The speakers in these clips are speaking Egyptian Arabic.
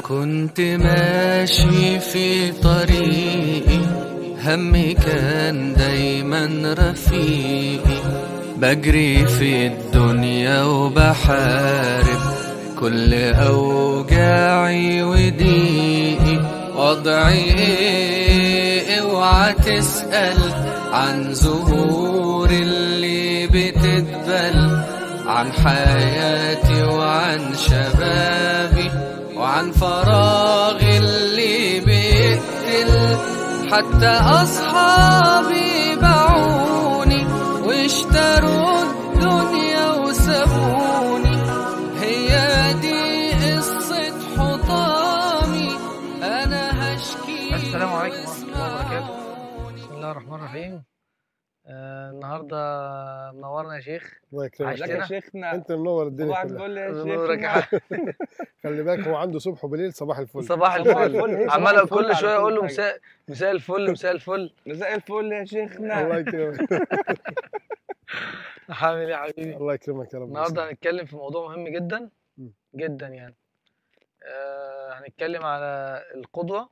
كنت ماشي في طريقي همي كان دايما رفيقي بجري في الدنيا وبحارب كل أوجاعي وضيقي وضعي ايه اوعى تسأل عن زهور اللي بتدبل عن حياتي وعن شبابي وعن فراغي اللي بيقتل حتى أصحابي باعوني واشتروا الدنيا وسابوني هي دي قصة حطامي أنا هشكي السلام عليكم ورحمة الله وبركاته. واسمعوني. بسم الله الرحمن الرحيم آه النهارده منورنا يا شيخ الله يكرمك عشتنا. ازيك يا شيخنا انت منور الدنيا صباح كلها الفل يا نورك يا شيخنا حبيبي. خلي بالك هو عنده صبح وبالليل صباح الفل صباح صباح الفل الفل، هي صباح عمال الفل كل على شويه كل اقول له حاجة. مساء مساء الفل مساء الفل مساء الفل يا شيخنا الله يكرمك عامل ايه يا حبيبي الله يكرمك يا رب النهارده هنتكلم في موضوع مهم جدا مم. جدا يعني آه هنتكلم على القدوه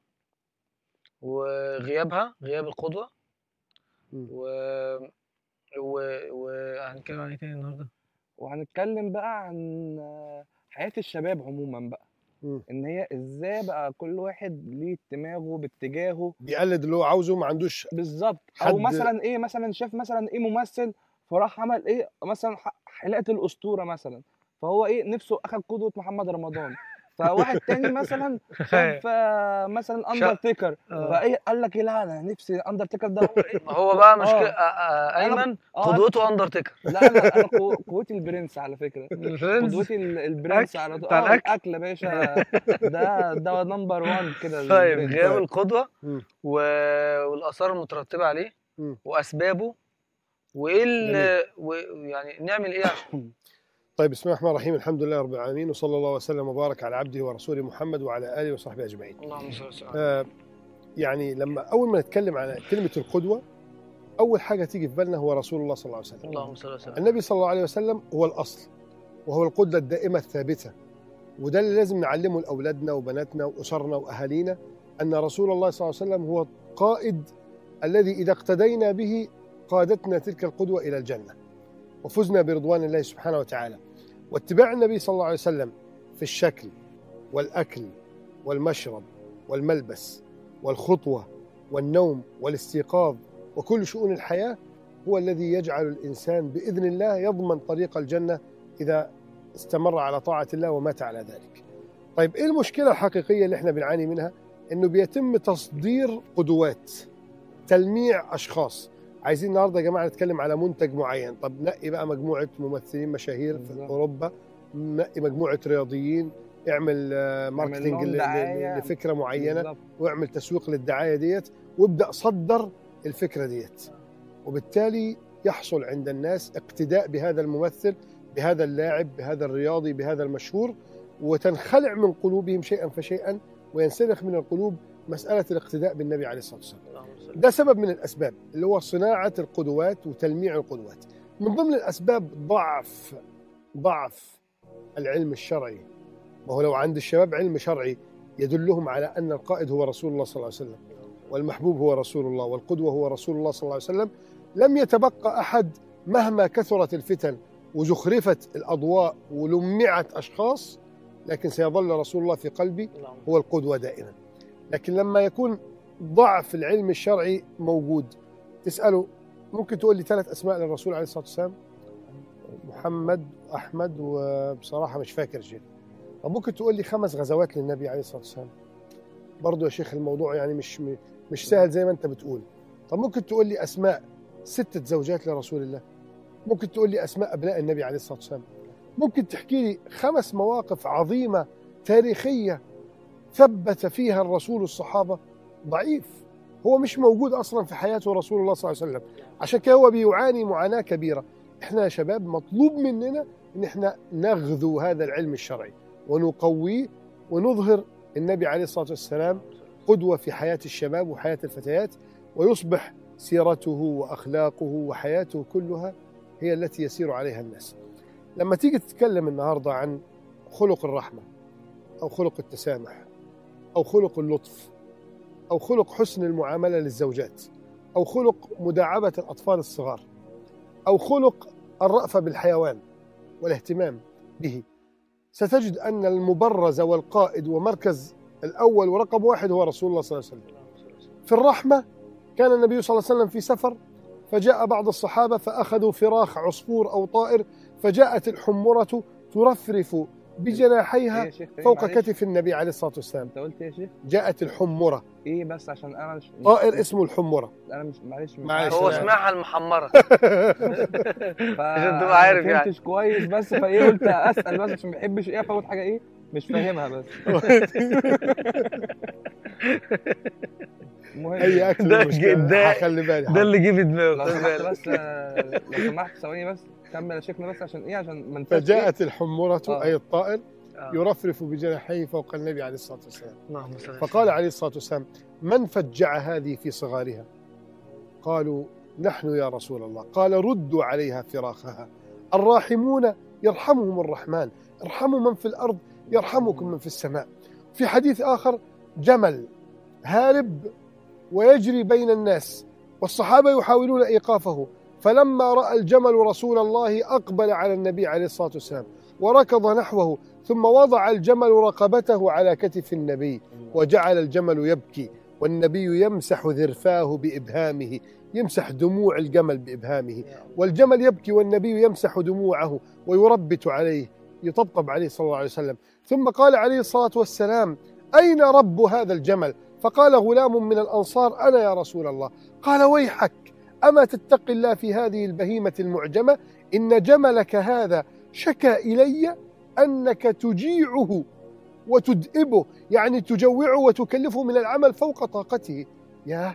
وغيابها غياب القدوه مم. و و وهنتكلم عن ايه تاني النهارده وهنتكلم بقى عن آه، حياة الشباب عموما بقى مم. ان هي ازاي بقى كل واحد ليه دماغه باتجاهه بيقلد اللي هو عاوزه ما عندوش بالظبط حد- او مثلا ايه مثلا شاف مثلا ايه ممثل فراح عمل ايه مثلا ح- حلقة الاسطورة مثلا فهو ايه نفسه اخد قدوة محمد رمضان فواحد تاني مثلا شاف آه، مثلا شا- اندرتيكر آه. فايه قال لك ايه لا انا نفسي اندرتيكر ده هو ايه ما هو بقى مشكله آه. آه، آه، ايمن آه، قدوته اندرتيكر لا لا انا قو- قوتي البرنس على فكره الفرنس قدوتي ال- البرنس على طول بتاع اه الأكل. الاكل يا باشا ده ده نمبر 1 كده طيب البرنس. غياب القدوة مم. و... والآثار المترتبة عليه مم. وأسبابه وإيه ال... جميل. و... يعني نعمل إيه عشان طيب بسم الله الرحمن الرحيم الحمد لله رب العالمين وصلى الله وسلم وبارك على عبده ورسوله محمد وعلى اله وصحبه اجمعين اللهم صل وسلم آه يعني لما اول ما نتكلم عن كلمه القدوه اول حاجه تيجي في بالنا هو رسول الله صلى الله عليه وسلم اللهم صل وسلم النبي صلى الله عليه وسلم هو الأصل وهو القدوة الدائمة الثابتة وده اللي لازم نعلمه لأولادنا وبناتنا وأسرنا وأهالينا أن رسول الله صلى الله عليه وسلم هو القائد الذي إذا اقتدينا به قادتنا تلك القدوة إلى الجنة وفزنا برضوان الله سبحانه وتعالى واتباع النبي صلى الله عليه وسلم في الشكل والأكل والمشرب والملبس والخطوة والنوم والاستيقاظ وكل شؤون الحياة هو الذي يجعل الإنسان بإذن الله يضمن طريق الجنة إذا استمر على طاعة الله ومات على ذلك طيب إيه المشكلة الحقيقية اللي إحنا بنعاني منها إنه بيتم تصدير قدوات تلميع أشخاص عايزين النهارده يا جماعه نتكلم على منتج معين طب نقي بقى مجموعه ممثلين مشاهير في بالظبط. اوروبا نقي مجموعه رياضيين اعمل آه، ماركتنج لهم ل- ل- دعاية. لفكره معينه بالظبط. واعمل تسويق للدعايه ديت وابدا صدر الفكره ديت وبالتالي يحصل عند الناس اقتداء بهذا الممثل بهذا اللاعب بهذا الرياضي بهذا المشهور وتنخلع من قلوبهم شيئا فشيئا وينسلخ من القلوب مساله الاقتداء بالنبي عليه الصلاه والسلام اللهم صل ده سبب من الاسباب اللي هو صناعه القدوات وتلميع القدوات من ضمن الاسباب ضعف ضعف العلم الشرعي وهو لو عند الشباب علم شرعي يدلهم على ان القائد هو رسول الله صلى الله عليه وسلم والمحبوب هو رسول الله والقدوه هو رسول الله صلى الله عليه وسلم لم يتبقى احد مهما كثرت الفتن وزخرفت الاضواء ولمعت اشخاص لكن سيظل رسول الله في قلبي اللهم هو القدوة دائما لكن لما يكون ضعف العلم الشرعي موجود تسأله ممكن تقول لي ثلاث أسماء للرسول عليه الصلاة والسلام محمد أحمد وبصراحة مش فاكر شيء طب ممكن تقول لي خمس غزوات للنبي عليه الصلاة والسلام برضه يا شيخ الموضوع يعني مش مش سهل زي ما أنت بتقول طب ممكن تقول لي أسماء ستة زوجات لرسول الله ممكن تقول لي أسماء أبناء النبي عليه الصلاة والسلام ممكن تحكي لي خمس مواقف عظيمة تاريخية ثبت فيها الرسول الصحابة ضعيف هو مش موجود أصلا في حياته رسول الله صلى الله عليه وسلم عشان كده هو بيعاني معاناة كبيرة احنا يا شباب مطلوب مننا ان احنا نغذو هذا العلم الشرعي ونقويه ونظهر النبي عليه الصلاة والسلام قدوة في حياة الشباب وحياة الفتيات ويصبح سيرته وأخلاقه وحياته كلها هي التي يسير عليها الناس لما تيجي تتكلم النهاردة عن خلق الرحمة أو خلق التسامح أو خلق اللطف أو خلق حسن المعاملة للزوجات أو خلق مداعبة الأطفال الصغار أو خلق الرأفة بالحيوان والاهتمام به ستجد أن المبرز والقائد ومركز الأول ورقم واحد هو رسول الله صلى الله عليه وسلم في الرحمة كان النبي صلى الله عليه وسلم في سفر فجاء بعض الصحابة فأخذوا فراخ عصفور أو طائر فجاءت الحمرة ترفرف ايه بجناحيها يا شيخ ايه فوق معلش؟ كتف النبي عليه الصلاة والسلام انت قلت ايه يا شيخ جاءت الحمرة ايه بس عشان انا مش طائر اسمه الحمرة انا مش معلش مش معلش. هو لا. سمعها المحمرة ف... عشان تبقى عارف ما يعني. فهمتش كويس بس فايه قلت اسال بس عشان ما بحبش ايه افوت حاجه ايه مش فاهمها بس المهم أي أكل ده- مشكلة ده- خلي بالي ده اللي جه في دماغه لو خد سمحت بالك. بس آه، لو سمحت ثواني بس كمل يا شيخنا بس عشان ايه عشان ما انساش إيه؟ فجاءت الحمرة آه. أي الطائر آه. يرفرف بجناحيه فوق النبي عليه الصلاة والسلام اللهم صل على فقال عليه الصلاة والسلام من فجع هذه في صغارها قالوا نحن يا رسول الله قال ردوا عليها فراخها الراحمون يرحمهم الرحمن ارحموا من في الأرض يرحمكم من في السماء في حديث آخر جمل هارب ويجري بين الناس والصحابة يحاولون إيقافه فلما رأى الجمل رسول الله أقبل على النبي عليه الصلاة والسلام وركض نحوه ثم وضع الجمل رقبته على كتف النبي وجعل الجمل يبكي والنبي يمسح ذرفاه بإبهامه يمسح دموع الجمل بإبهامه والجمل يبكي والنبي يمسح دموعه ويربت عليه يطبطب عليه صلى الله عليه وسلم ثم قال عليه الصلاة والسلام أين رب هذا الجمل فقال غلام من الأنصار أنا يا رسول الله قال ويحك أما تتقي الله في هذه البهيمة المعجمة إن جملك هذا شكى إلي أنك تجيعه وتدئبه يعني تجوعه وتكلفه من العمل فوق طاقته يا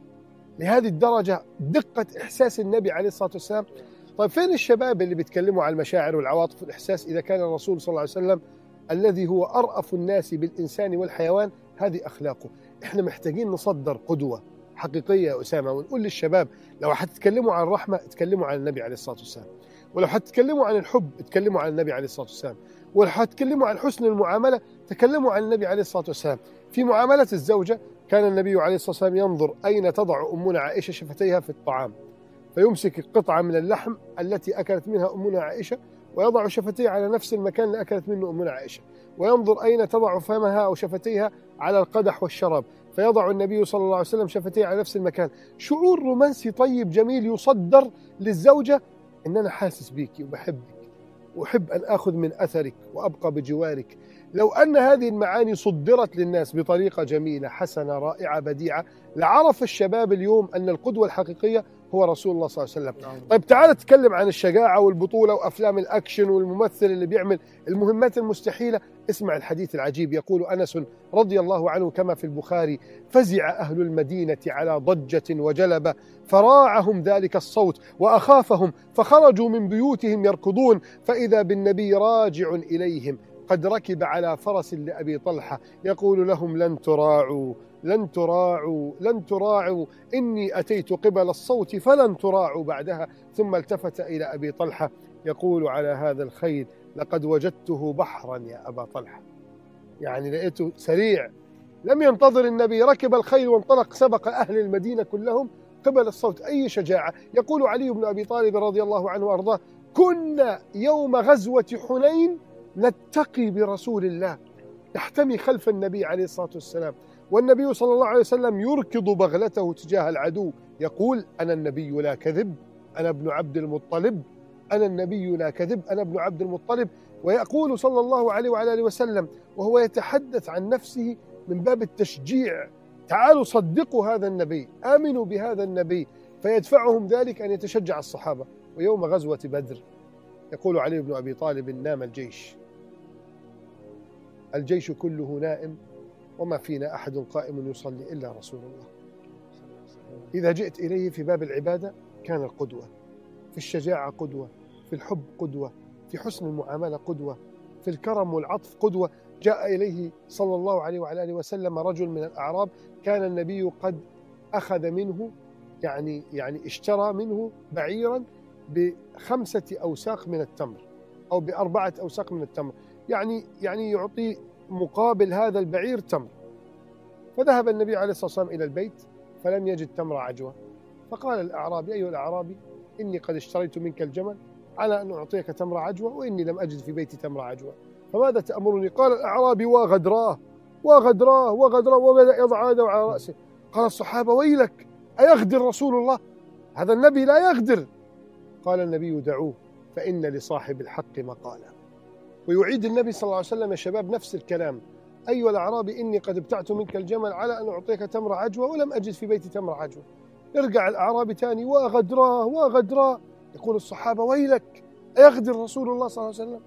لهذه الدرجة دقة إحساس النبي عليه الصلاة والسلام طيب فين الشباب اللي بيتكلموا عن المشاعر والعواطف والإحساس إذا كان الرسول صلى الله عليه وسلم الذي هو أرأف الناس بالإنسان والحيوان هذه أخلاقه إحنا محتاجين نصدر قدوة حقيقية يا أسامة ونقول للشباب لو هتتكلموا عن الرحمة اتكلموا عن النبي عليه الصلاة والسلام ولو هتتكلموا عن الحب اتكلموا عن النبي عليه الصلاة والسلام ولو هتتكلموا عن حسن المعاملة تكلموا عن النبي عليه الصلاة والسلام في معاملة الزوجة كان النبي عليه الصلاة والسلام ينظر أين تضع أمنا عائشة شفتيها في الطعام فيمسك قطعة من اللحم التي أكلت منها أمنا عائشة ويضع شفتيه على نفس المكان اللي أكلت منه أمنا عائشة وينظر أين تضع فمها أو شفتيها على القدح والشراب فيضع النبي صلى الله عليه وسلم شفتيه على نفس المكان شعور رومانسي طيب جميل يصدر للزوجة إن أنا حاسس بيكي وبحبك وأحب أن آخذ من أثرك وأبقى بجوارك لو أن هذه المعاني صدرت للناس بطريقة جميلة حسنة رائعة بديعة لعرف الشباب اليوم أن القدوة الحقيقية هو رسول الله صلى الله عليه وسلم طيب تعال نتكلم عن الشجاعة والبطولة وأفلام الأكشن والممثل اللي بيعمل المهمات المستحيلة اسمع الحديث العجيب يقول أنس رضي الله عنه كما في البخاري فزع أهل المدينة على ضجة وجلبة فراعهم ذلك الصوت وأخافهم فخرجوا من بيوتهم يركضون فإذا بالنبي راجع إليهم قد ركب على فرس لأبي طلحة يقول لهم لن تراعوا لن تراعوا لن تراعوا إني أتيت قبل الصوت فلن تراعوا بعدها ثم التفت إلى أبي طلحة يقول على هذا الخيل لقد وجدته بحرا يا أبا طلحة يعني لقيته سريع لم ينتظر النبي ركب الخيل وانطلق سبق أهل المدينة كلهم قبل الصوت أي شجاعة يقول علي بن أبي طالب رضي الله عنه وأرضاه كنا يوم غزوة حنين نتقي برسول الله يحتمي خلف النبي عليه الصلاة والسلام والنبي صلى الله عليه وسلم يركض بغلته تجاه العدو يقول أنا النبي لا كذب أنا ابن عبد المطلب أنا النبي لا كذب أنا ابن عبد المطلب ويقول صلى الله عليه وعلى آله وسلم وهو يتحدث عن نفسه من باب التشجيع تعالوا صدقوا هذا النبي آمنوا بهذا النبي فيدفعهم ذلك أن يتشجع الصحابة ويوم غزوة بدر يقول علي بن أبي طالب نام الجيش الجيش كله نائم وما فينا أحد قائم يصلي إلا رسول الله إذا جئت إليه في باب العبادة كان القدوة في الشجاعة قدوة في الحب قدوة في حسن المعاملة قدوة في الكرم والعطف قدوة جاء إليه صلى الله عليه وعلى آله وسلم رجل من الأعراب كان النبي قد أخذ منه يعني يعني اشترى منه بعيرا بخمسة أوساق من التمر أو بأربعة أوساق من التمر يعني يعني يعطي مقابل هذا البعير تمر فذهب النبي عليه الصلاة والسلام إلى البيت فلم يجد تمر عجوة فقال الأعرابي أيها الأعرابي إني قد اشتريت منك الجمل على أن أعطيك تمر عجوة وإني لم أجد في بيتي تمر عجوة فماذا تأمرني قال الأعرابي وغدراه وغدراه وغدراه وبدأ يضع يده على رأسه قال الصحابة ويلك أيغدر رسول الله هذا النبي لا يغدر قال النبي دعوه فإن لصاحب الحق مقالا ويعيد النبي صلى الله عليه وسلم يا شباب نفس الكلام أيها الأعرابي إني قد ابتعت منك الجمل على أن أعطيك تمر عجوة ولم أجد في بيتي تمر عجوة يرجع الأعرابي تاني وغدراه وغدراه يقول الصحابة ويلك أيغدر رسول الله صلى الله عليه وسلم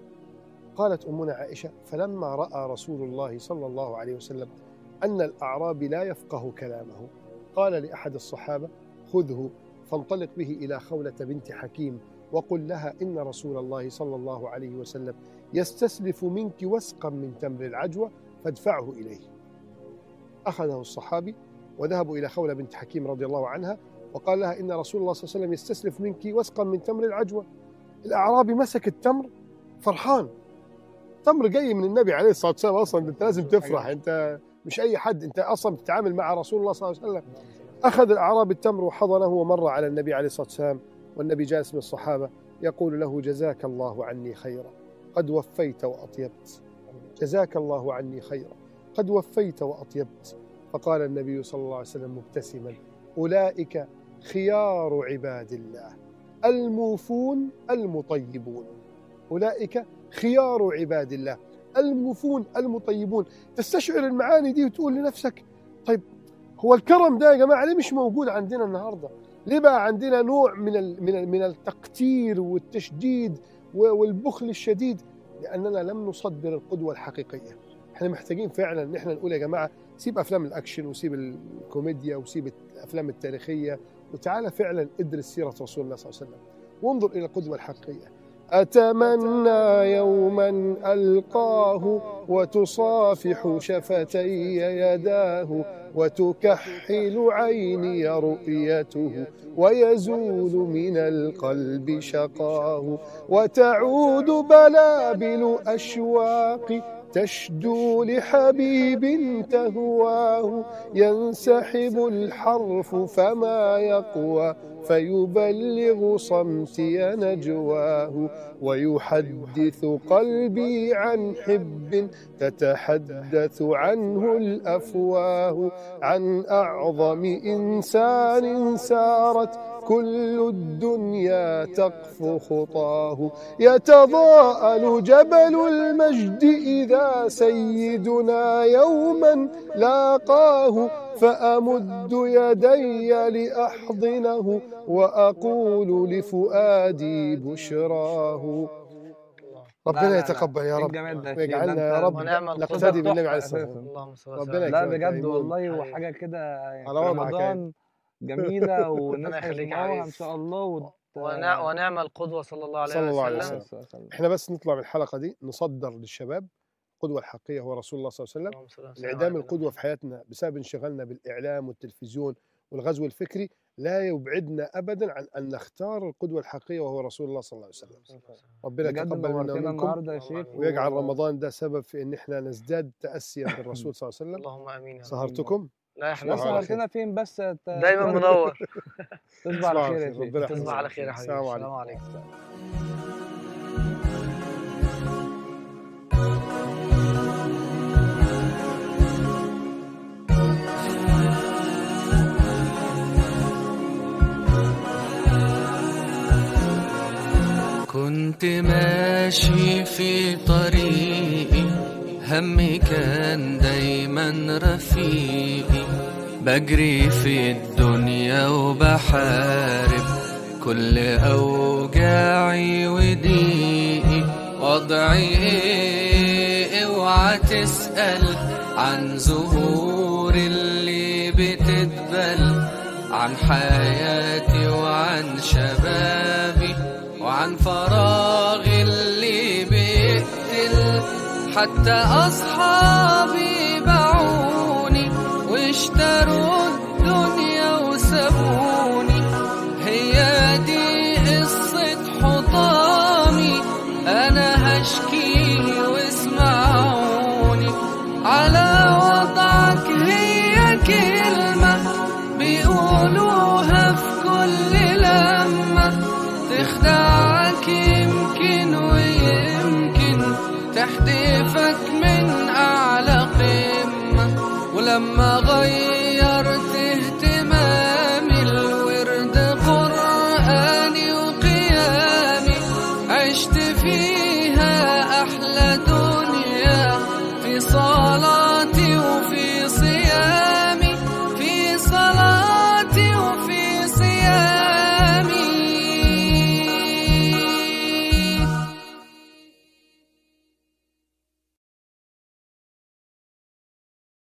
قالت أمنا عائشة فلما رأى رسول الله صلى الله عليه وسلم أن الأعرابي لا يفقه كلامه قال لأحد الصحابة خذه فانطلق به إلى خولة بنت حكيم وقل لها إن رسول الله صلى الله عليه وسلم يستسلف منك وسقا من تمر العجوة فادفعه إليه أخذه الصحابي وذهبوا إلى خولة بنت حكيم رضي الله عنها وقال لها إن رسول الله صلى الله عليه وسلم يستسلف منك وسقا من تمر العجوة الأعرابي مسك التمر فرحان تمر جاي من النبي عليه الصلاة والسلام أصلا أنت لازم تفرح أنت مش أي حد أنت أصلا بتتعامل مع رسول الله صلى الله عليه وسلم أخذ الأعرابي التمر وحضنه ومر على النبي عليه الصلاة والسلام والنبي جالس من الصحابة يقول له جزاك الله عني خيرا قد وفيت وأطيبت جزاك الله عني خيرا قد وفيت وأطيبت فقال النبي صلى الله عليه وسلم مبتسما أولئك خيار عباد الله الموفون المطيبون أولئك خيار عباد الله الموفون المطيبون تستشعر المعاني دي وتقول لنفسك طيب هو الكرم ده يا جماعة ليه مش موجود عندنا النهاردة ليه بقى عندنا نوع من ال- من ال- من التقتير والتشديد و- والبخل الشديد لأننا لم نصدر القدوة الحقيقية احنا محتاجين فعلا ان احنا نقول يا جماعة سيب أفلام الأكشن وسيب الكوميديا وسيب الأفلام التاريخية وتعالى فعلا ادرس سيرة رسول الله صلى الله عليه وسلم وانظر إلى القدوة الحقيقية أتمنى يوما ألقاه وتصافح شفتي يداه وتكحل عيني رؤيته ويزول من القلب شقاه وتعود بلابل أشواق تشدو لحبيب تهواه ينسحب الحرف فما يقوى فيبلغ صمتي نجواه ويحدث قلبي عن حب تتحدث عنه الافواه عن اعظم انسان سارت كل الدنيا تقف خطاه يتضاءل جبل المجد اذا سيدنا يوما لاقاه فامد يدي لاحضنه واقول لفؤادي بشراه لا، ربنا لا، يتقبل يا إيه رب الجمال ده يا شيخ؟ ويجعلنا ده يا أنت- رب ونعم القدوة نقتدي بالنبي تحفة عليه الصلاه أساساً. والسلام اللهم صل ربنا وسلم لا يكرمك يا بجد إيمون. والله حبيبي. وحاجه كده يعني على في وضعك يا رمضان جميله والناس ربنا يخليك يا هيسمعوها حبيبي. ان شاء الله وت... ونع- ونعم القدوة صلى الله عليه صلى الله عليه وسلم وسلم. احنا بس نطلع من الحلقه دي نصدر للشباب القدوه الحقيقيه هو رسول الله صلى الله عليه وسلم اللهم صل وسلم انعدام على القدوه في حياتنا بسبب انشغالنا بالاعلام والتلفزيون والغزو الفكري لا يبعدنا ابدا عن ان نختار القدوه الحقيقيه وهو رسول الله صلى الله عليه وسلم ربنا بجد يتقبل منا نورتنا ومنكم النهارده يا شيخ ويجعل و- رمضان ده سبب في ان احنا نزداد تاسيا بالرسول صلى الله عليه وسلم اللهم امين يا رب. سهرتكم لا يا تصبحوا بس على حبيبي خير. نورتنا فين بس ت- دايما منور تصبح على خير يا شيخ ربنا يحفظك. تصبح على خير يا حبيبي السلام السلام عليكم عليكم كنت ماشي في طريقي همي كان دايما رفيقي بجري في الدنيا وبحارب كل أوجاعي وضيقي وضعي إيه اوعى تسأل عن زهور اللي بتدبل عن حياتي وعن شبابي وعن فراغي اللي بيقتل حتى أصحابي باعوني واشتروا الدنيا وسابوني هي دي قصة حطامي أنا هشكي واسمعوني على وضعك يحدفك من أعلى قمة ولما غير